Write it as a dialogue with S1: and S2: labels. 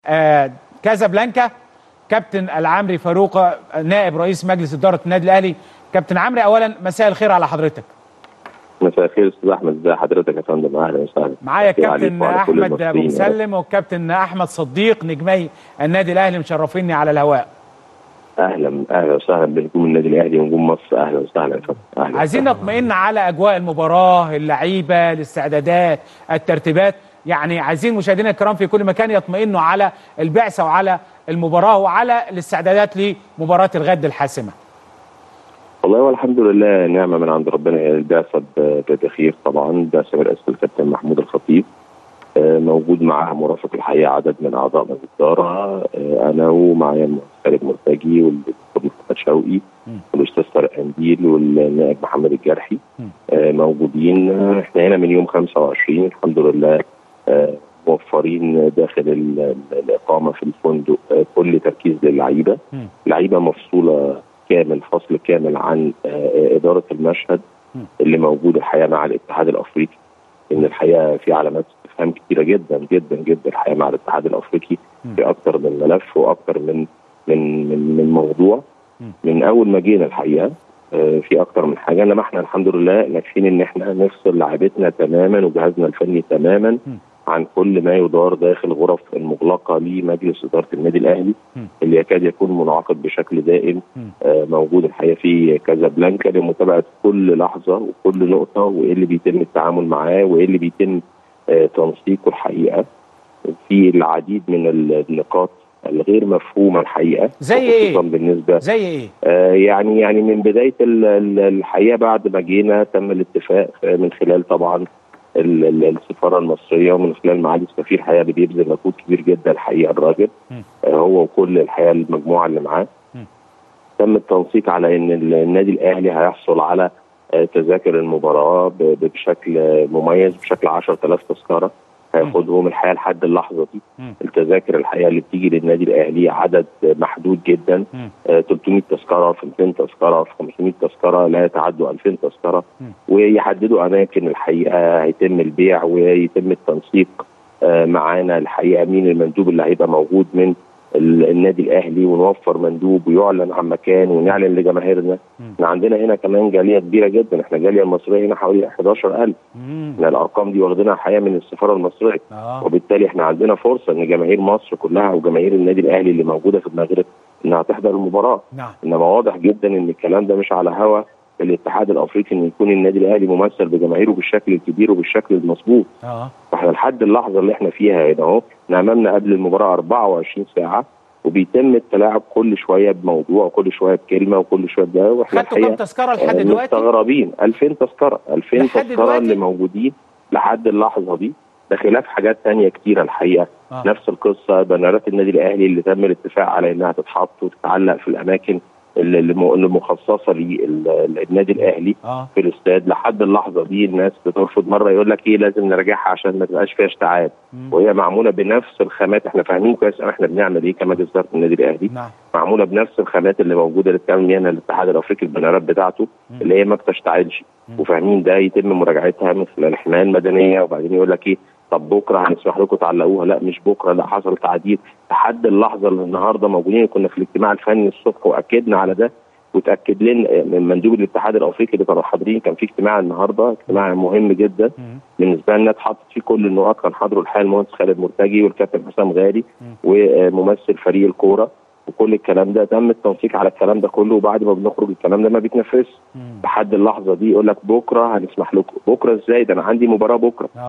S1: آه كازابلانكا كابتن العمري فاروق آه، نائب رئيس مجلس اداره النادي الاهلي كابتن عمري اولا مساء الخير على حضرتك
S2: مساء الخير استاذ احمد ازي حضرتك يا فندم اهلا وسهلا
S1: معايا
S2: مساء عليك
S1: كابتن
S2: وعلى كل
S1: احمد ابو
S2: المصريين.
S1: مسلم وكابتن احمد صديق نجمي النادي الاهلي مشرفيني على الهواء
S2: اهلا اهلا وسهلا بنجوم النادي الاهلي ونجوم مصر اهلا وسهلا يا فندم اهلا
S1: عايزين
S2: وسهلا.
S1: نطمئن على اجواء المباراه اللعيبه الاستعدادات الترتيبات يعني عايزين مشاهدينا الكرام في كل مكان يطمئنوا على البعثه وعلى المباراه وعلى الاستعدادات لمباراه الغد الحاسمه
S2: والله والحمد لله نعمه من عند ربنا هي البعثه ب- بخير طبعا البعثه برئاسه الكابتن محمود الخطيب آه، موجود معاها مرافق الحقيقه عدد من اعضاء مجلس الاداره آه، انا ومعايا المهندس خالد مرتجي والدكتور محمد شوقي
S1: مم.
S2: والاستاذ طارق قنديل والنائب محمد الجرحي
S1: مم.
S2: آه، موجودين آه، احنا هنا من يوم 25 الحمد لله آه، موفرين داخل ال- ال- الاقامه في الفندق آه، كل تركيز للعيبه
S1: مم.
S2: لعيبه مفصوله كامل فصل كامل عن آه، اداره المشهد
S1: مم.
S2: اللي موجود الحقيقه مع الاتحاد الافريقي ان الحقيقه في علامات استفهام كثيره جدا جدا جدا الحقيقه مع الاتحاد الافريقي
S1: مم.
S2: في اكثر من ملف واكثر من من من من موضوع
S1: مم.
S2: من اول ما جينا الحقيقه آه، في اكتر من حاجه انما احنا الحمد لله ناجحين ان احنا نفصل لعيبتنا تماما وجهازنا الفني تماما
S1: مم.
S2: عن كل ما يدار داخل غرف المغلقه لمجلس اداره النادي الاهلي
S1: مم.
S2: اللي يكاد يكون منعقد بشكل دائم
S1: مم.
S2: آه، موجود الحقيقه في كازابلانكا لمتابعه كل لحظه وكل نقطه وايه اللي بيتم التعامل معاه وايه اللي بيتم آه، تنسيقه الحقيقه في العديد من النقاط الغير مفهومه الحقيقه
S1: زي إيه؟
S2: خصوصا بالنسبه
S1: زي ايه
S2: آه، يعني يعني من بدايه ال- ال- الحقيقه بعد ما جينا تم الاتفاق آه، من خلال طبعا ال- ال- السفاره المصريه ومن خلال معالي السفير الحقيقه اللي بيبذل مجهود كبير جدا الحقيقه الراجل
S1: مم.
S2: آه، هو وكل الحقيقه المجموعه اللي معاه
S1: مم.
S2: تم التنسيق على ان ال- النادي الاهلي هيحصل على آه، تذاكر المباراه ب- ب- بشكل آه، مميز بشكل 10000 تذكره هياخدهم الحقيقه لحد اللحظه دي
S1: مم.
S2: التذاكر الحقيقه اللي بتيجي للنادي الاهلي عدد آه، محدود جدا
S1: مم.
S2: آه، 300 تذكره في 200 تذكره في 500 تذكره لا يتعدوا 2000 تذكره
S1: مم.
S2: ويحددوا اماكن الحقيقه هيتم البيع ويتم التنسيق آه، معانا الحقيقه مين المندوب اللي هيبقى موجود من ال- النادي الاهلي ونوفر مندوب ويعلن عن مكان ونعلن لجماهيرنا
S1: مم.
S2: احنا عندنا هنا كمان جاليه كبيره جدا احنا الجاليه المصريه هنا حوالي 11000
S1: مم.
S2: احنا الارقام دي واخدينها الحقيقه من السفاره المصريه
S1: اه
S2: وبالتالي احنا عندنا فرصه ان جماهير مصر كلها وجماهير النادي الاهلي اللي موجوده في المغرب انها تحضر المباراه
S1: نعم
S2: انما واضح جدا ان الكلام ده مش على هوا الاتحاد الافريقي ان يكون النادي الاهلي ممثل بجماهيره بالشكل الكبير وبالشكل المظبوط
S1: اه
S2: فاحنا لحد اللحظه اللي احنا فيها هنا اهو احنا امامنا قبل المباراه 24 ساعه وبيتم التلاعب كل شويه بموضوع وكل شويه بكلمه وكل شويه بده واحنا
S1: خدتوا كام تذكره لحد
S2: آه،
S1: دلوقتي
S2: مستغربين 2000 تذكره 2000
S1: لحد
S2: تذكره
S1: دلوقتي؟
S2: اللي موجودين لحد اللحظه دي ده خلاف حاجات تانية كتيرة الحقيقة
S1: آه.
S2: نفس القصة بنرات النادي الأهلي اللي تم الاتفاق على إنها تتحط وتتعلق في الأماكن اللي اللي م- اللي مخصصة للنادي الأهلي
S1: اه
S2: في الاستاد لحد اللحظة دي الناس بترفض مرة يقول لك إيه لازم نراجعها عشان ما تبقاش فيها اشتعال
S1: مم.
S2: وهي معمولة بنفس الخامات احنا فاهمين كويس أوي احنا بنعمل إيه كمجلس إدارة النادي الأهلي
S1: نعم
S2: معموله بنفس الخامات اللي موجوده اللي بتعمل بيها الاتحاد الافريقي البنرات بتاعته
S1: مم.
S2: اللي هي ما بتشتعلش
S1: مم.
S2: وفاهمين ده يتم مراجعتها من خلال الحمايه المدنيه وبعدين يقول لك ايه طب بكره هنسمح لكم تعلقوها لا مش بكره لا حصل تعديل لحد اللحظه اللي النهارده موجودين كنا في الاجتماع الفني الصبح واكدنا على ده وتاكد لنا من مندوب الاتحاد الافريقي اللي كانوا حاضرين كان في اجتماع النهارده اجتماع مهم جدا
S1: مم.
S2: بالنسبه لنا اتحطت فيه كل النقاط كان حاضره الحقيقه المهندس خالد مرتجي والكابتن حسام غالي
S1: مم.
S2: وممثل فريق الكوره وكل الكلام ده تم التنسيق على الكلام ده كله وبعد ما بنخرج الكلام ده ما بيتنفذش
S1: مم.
S2: لحد اللحظه دي يقول لك بكره هنسمح لكم بكره ازاي ده انا عندي مباراه بكره